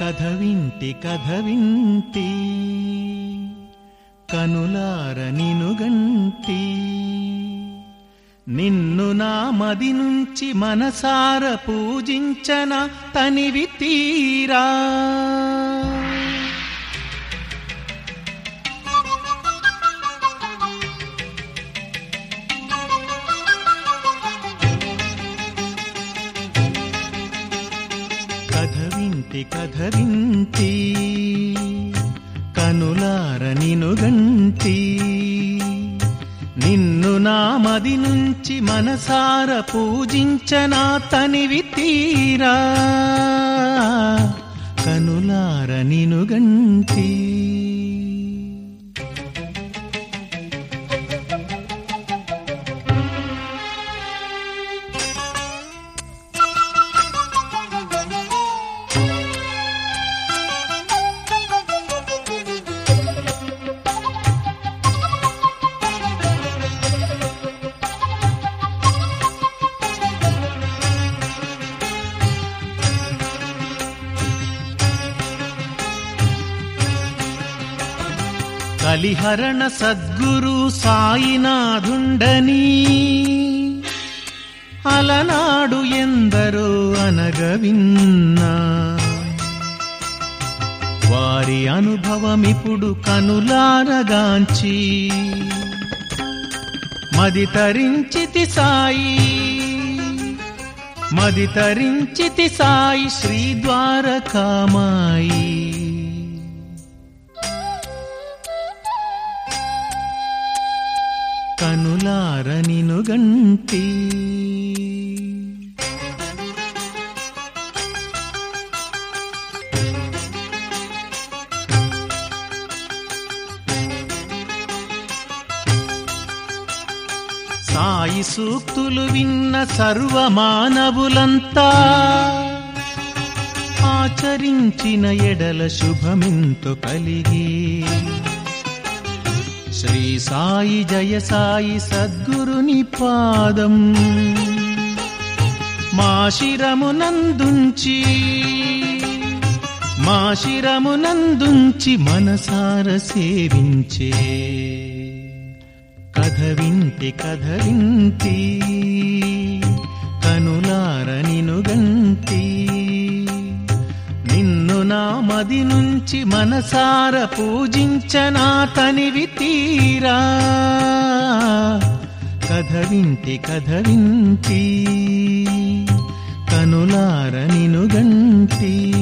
కథ వింటి కథ వింటి కనులార నినుగంటి నిన్ను నా మది నుంచి మనసార పూజించన తనివి తీరా కథ వింటి కథ వింటి కనులార నినుగంటి నిన్ను నా మది నుంచి మనసార పూజించనా తనివి తీరా కనులార నినుగంటి కలిహరణ సద్గురు సాయినాథుండని అలనాడు ఎందరో అనగవిన్నా వారి అనుభవమిప్పుడు కనులారగాంచి మది తరించితి సాయి మది తరించితి సాయి శ్రీ ద్వారకామాయి కనులార నినుగంటి సాయి సూక్తులు విన్న సర్వ మానవులంతా ఆచరించిన ఎడల శుభమెంతో కలిగి శ్రీ సాయి జయ సాయి సద్గురుని పాదం మా శిరమునందుంచి మా శిరమునందుంచి మనసార సేవించే కథ వింటి కథ వింటి కనులార నినుగంటి నిన్ను నా మది నుంచి మనసార పూజించనా తనివి తీరా కథ వింటి కథ వింటి కనులార నినుగంటి